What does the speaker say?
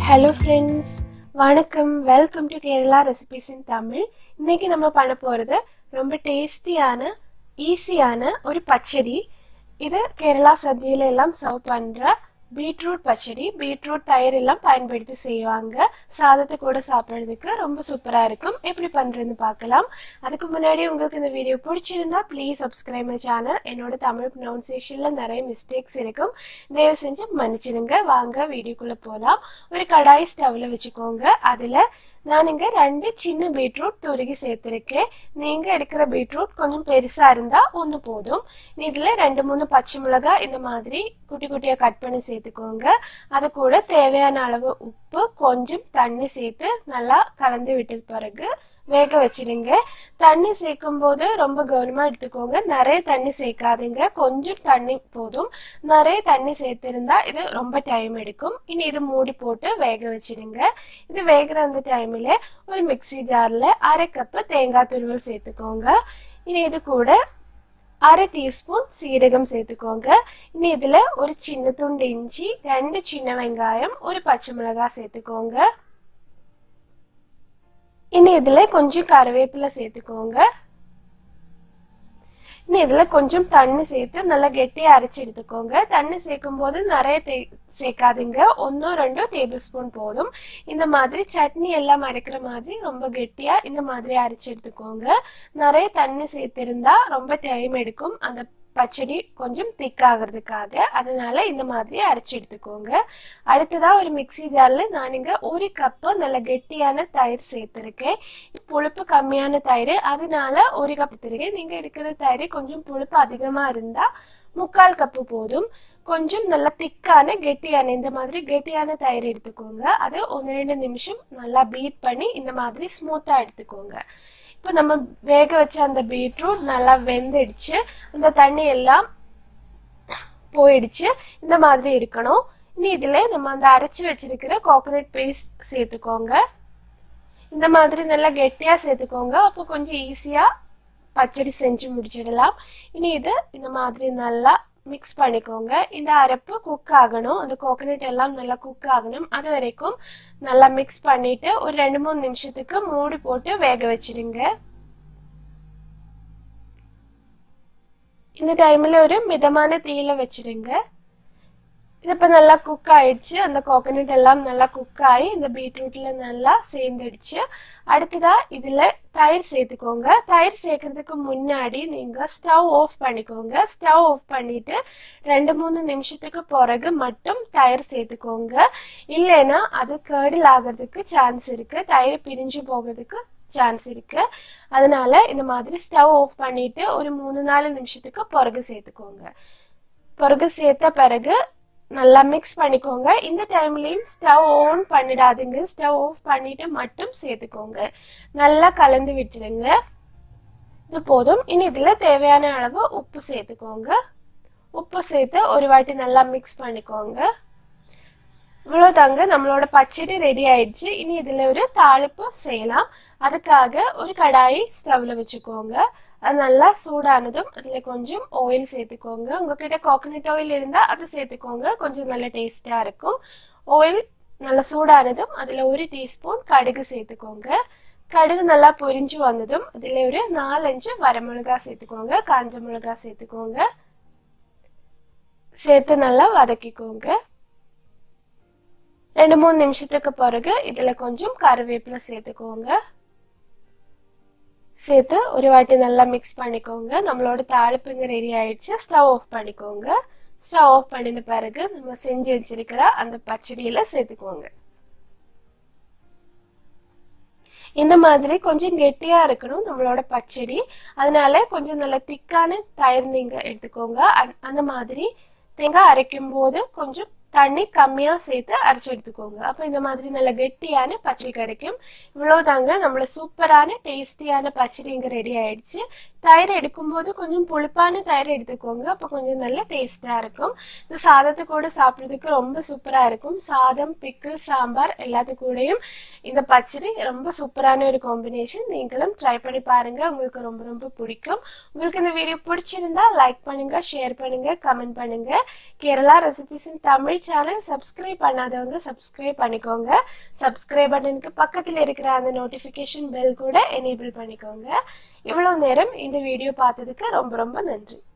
hello friends வணக்கம் welcome to Kerala recipes in Tamil இன்னைக்கு நம்ம பண்ண போகிறது ரொம்ப டேஸ்டியான ஈஸியான ஒரு பச்சடி இது கேரளா சദ്യயில எல்லாம் சர்வ் பண்ணுற பீட்ரூட் பச்சடி பீட்ரூட் தயிர் எல்லாம் பயன்படுத்தி செய்வாங்க சாதத்தை கூட சாப்பிட்றதுக்கு ரொம்ப சூப்பராக இருக்கும் எப்படி பண்ணுறதுன்னு பார்க்கலாம் அதுக்கு முன்னாடி உங்களுக்கு இந்த வீடியோ பிடிச்சிருந்தா ப்ளீஸ் சப்ஸ்கிரைப் மை சேனல் என்னோட தமிழ் ப்ரொனவுன்சியேஷனில் நிறைய மிஸ்டேக்ஸ் இருக்கும் தயவு செஞ்சு மன்னிச்சிடுங்க வாங்க வீடியோக்குள்ளே போகலாம் ஒரு கடாய் ஸ்டவ்வில் வச்சுக்கோங்க அதில் நான் இங்கே ரெண்டு சின்ன பீட்ரூட் துருகி சேர்த்துருக்கேன் நீங்கள் எடுக்கிற பீட்ரூட் கொஞ்சம் பெருசாக இருந்தால் ஒன்று போதும் இதில் ரெண்டு மூணு பச்சை மிளகாய் இந்த மாதிரி குட்டி குட்டியாக கட் பண்ணி சேர்த்துக்கோங்க அது கூட தேவையான அளவு உப்பு கொஞ்சம் தண்ணி சேர்த்து நல்லா கலந்து விட்ட பிறகு வேக வச்சிடுங்க தண்ணி சேர்க்கும் போது ரொம்ப கவனமா எடுத்துக்கோங்க நிறைய தண்ணி சேர்க்காதீங்க கொஞ்சம் தண்ணி போதும் நிறைய தண்ணி சேர்த்திருந்தா இது ரொம்ப டைம் எடுக்கும் இனி இது மூடி போட்டு வேக வச்சிடுங்க இது வேகிற அந்த டைம்ல ஒரு மிக்சி ஜார்ல அரை கப்பு தேங்காய் துருவல் சேர்த்துக்கோங்க இனி இது கூட அரை டீஸ்பூன் சீரகம் சேர்த்துக்கோங்க இனி இதுல ஒரு சின்ன துண்டு இஞ்சி ரெண்டு சின்ன வெங்காயம் ஒரு பச்சை மிளகாய் சேர்த்துக்கோங்க இனி இதுல கொஞ்சம் கருவேப்பிலை சேர்த்துக்கோங்க இனி இதுல கொஞ்சம் தண்ணி சேர்த்து நல்லா கெட்டியா அரைச்சி எடுத்துக்கோங்க தண்ணி சேர்க்கும் போது நிறைய தே சேர்க்காதீங்க ஒன்னோ ரெண்டோ டேபிள் ஸ்பூன் போதும் இந்த மாதிரி சட்னி எல்லாம் அரைக்கிற மாதிரி ரொம்ப கெட்டியா இந்த மாதிரி அரைச்சி எடுத்துக்கோங்க நிறைய தண்ணி சேர்த்திருந்தா ரொம்ப டைம் எடுக்கும் அந்த பச்சடி கொஞ்சம் திக் ஆகிறதுக்காக அதனால இந்த மாதிரி அரைச்சி எடுத்துக்கோங்க அடுத்ததா ஒரு மிக்சி ஜார்ல நான் இங்க ஒரு கப்பு நல்ல கெட்டியான தயிர் சேர்த்திருக்கேன் புளிப்பு கம்மியான தயிர் அதனால ஒரு கப் எடுத்திருக்கேன் நீங்க எடுக்கிற தயிர் கொஞ்சம் புளிப்பு அதிகமா இருந்தா முக்கால் கப்பு போதும் கொஞ்சம் நல்லா திக்கான கெட்டியான இந்த மாதிரி கெட்டியான தயிர் எடுத்துக்கோங்க அது ஒன்று ரெண்டு நிமிஷம் நல்லா பீட் பண்ணி இந்த மாதிரி ஸ்மூத்தா எடுத்துக்கோங்க இப்போ நம்ம வேக வச்ச அந்த பீட்ரூட் நல்லா வெந்துடுச்சு அந்த தண்ணி எல்லாம் போயிடுச்சு இந்த மாதிரி இருக்கணும் இனி இதுல நம்ம அந்த அரைச்சி வச்சிருக்கிற கோகனட் பேஸ்ட் சேர்த்துக்கோங்க இந்த மாதிரி நல்லா கெட்டியா சேர்த்துக்கோங்க அப்போ கொஞ்சம் ஈஸியா பச்சடி செஞ்சு முடிச்சிடலாம் இனி இது இந்த மாதிரி நல்லா மிக்ஸ் பண்ணிக்கோங்க இந்த அரைப்பு குக் ஆகணும் அந்த கோகனட் எல்லாம் நல்லா குக் ஆகணும் அது வரைக்கும் நல்லா மிக்ஸ் பண்ணிட்டு ஒரு ரெண்டு மூணு நிமிஷத்துக்கு மூடி போட்டு வேக வச்சிடுங்க இந்த டைம்ல ஒரு மிதமான தீயில வச்சிடுங்க இது இப்போ நல்லா குக் ஆயிடுச்சு அந்த கோகனட் எல்லாம் நல்லா குக் ஆகி இந்த பீட்ரூட்ல நல்லா சேர்ந்துடுச்சு அடுத்ததா இதுல தயிர் சேர்த்துக்கோங்க தயிர் சேர்க்கறதுக்கு முன்னாடி நீங்க ஸ்டவ் ஆஃப் பண்ணிக்கோங்க ஸ்டவ் ஆஃப் பண்ணிட்டு ரெண்டு மூணு நிமிஷத்துக்கு பிறகு மட்டும் தயிர் சேர்த்துக்கோங்க இல்லைன்னா அது கேடில் ஆகிறதுக்கு சான்ஸ் இருக்கு தயிர் பிரிஞ்சு போகிறதுக்கு சான்ஸ் இருக்கு அதனால இந்த மாதிரி ஸ்டவ் ஆஃப் பண்ணிட்டு ஒரு மூணு நாலு நிமிஷத்துக்கு பிறகு சேர்த்துக்கோங்க பிறகு சேர்த்த பிறகு நல்லா மிக்ஸ் பண்ணிக்கோங்க இந்த டைம்லயும் ஸ்டவ் ஆன் பண்ணிடாதீங்க ஸ்டவ் ஆஃப் பண்ணிட்டு மட்டும் சேர்த்துக்கோங்க நல்லா கலந்து விட்டுடுங்க இது போதும் இனி இதுல தேவையான அளவு உப்பு சேர்த்துக்கோங்க உப்பு சேர்த்து ஒரு வாட்டி நல்லா மிக்ஸ் பண்ணிக்கோங்க இவ்வளோதாங்க நம்மளோட பச்சடி ரெடி ஆயிடுச்சு இனி இதுல ஒரு தாளிப்பு செய்யலாம் அதுக்காக ஒரு கடாய் ஸ்டவ்ல வச்சுக்கோங்க அது நல்லா சூடானதும் அதில் கொஞ்சம் ஆயில் சேர்த்துக்கோங்க உங்ககிட்ட கோகனட் ஆயில் இருந்தால் அது சேர்த்துக்கோங்க கொஞ்சம் நல்ல டேஸ்டாக இருக்கும் ஆயில் நல்லா சூடானதும் அதில் ஒரு டீஸ்பூன் கடுகு சேர்த்துக்கோங்க கடுகு நல்லா பொரிஞ்சு வந்ததும் அதில் ஒரு நாலஞ்சு வரமிளகா சேர்த்துக்கோங்க காஞ்ச மிளகா சேர்த்துக்கோங்க சேர்த்து நல்லா வதக்கிக்கோங்க ரெண்டு மூணு நிமிஷத்துக்கு பிறகு இதில் கொஞ்சம் கருவேப்பிலை சேர்த்துக்கோங்க சேர்த்து ஒரு வாட்டி நல்லா மிக்ஸ் பண்ணிக்கோங்க நம்மளோட தாளிப்புங்க ரெடி ஆயிடுச்சு ஸ்டவ் ஆஃப் பண்ணிக்கோங்க ஸ்டவ் ஆஃப் பண்ணின பிறகு நம்ம செஞ்சு வச்சிருக்கிற அந்த பச்சடியில சேர்த்துக்கோங்க இந்த மாதிரி கொஞ்சம் கெட்டியா இருக்கணும் நம்மளோட பச்சடி அதனால கொஞ்சம் நல்ல திக்கான தயிர் நீங்க எடுத்துக்கோங்க அந்த மாதிரி தேங்காய் அரைக்கும் போது கொஞ்சம் தண்ணி கம்மியா சேர்த்து அரைச்சி எடுத்துக்கோங்க அப்போ இந்த மாதிரி நல்ல கெட்டியான பச்சடி கிடைக்கும் இவ்வளவுதாங்க நம்மள சூப்பரான டேஸ்டியான பச்சடி இங்க ரெடி ஆயிடுச்சு தயிர் எடுக்கும்போது கொஞ்சம் புளிப்பான தயிர் எடுத்துக்கோங்க அப்போ கொஞ்சம் நல்ல டேஸ்டா இருக்கும் இந்த சாதத்து கூட சாப்பிட்றதுக்கு ரொம்ப சூப்பரா இருக்கும் சாதம் பிக்கிள் சாம்பார் எல்லாத்து கூடயும் இந்த பச்சடி ரொம்ப சூப்பரான ஒரு காம்பினேஷன் நீங்களும் ட்ரை பண்ணி பாருங்க உங்களுக்கு ரொம்ப ரொம்ப பிடிக்கும் உங்களுக்கு இந்த வீடியோ பிடிச்சிருந்தா லைக் பண்ணுங்க ஷேர் பண்ணுங்க கமெண்ட் பண்ணுங்க Kerala recipes in Tamil channel subscribe பண்ணாதவங்க சப்ஸ்கிரைப் பண்ணிக்கோங்க சப்ஸ்கிரைப் பட்டனுக்கு பக்கத்தில் இருக்கிற அந்த நோட்டிஃபிகேஷன் பெல் கூட எனேபிள் பண்ணிக்கோங்க இவ்வளவு நேரம் இந்த வீடியோ பார்த்ததுக்கு ரொம்ப ரொம்ப நன்றி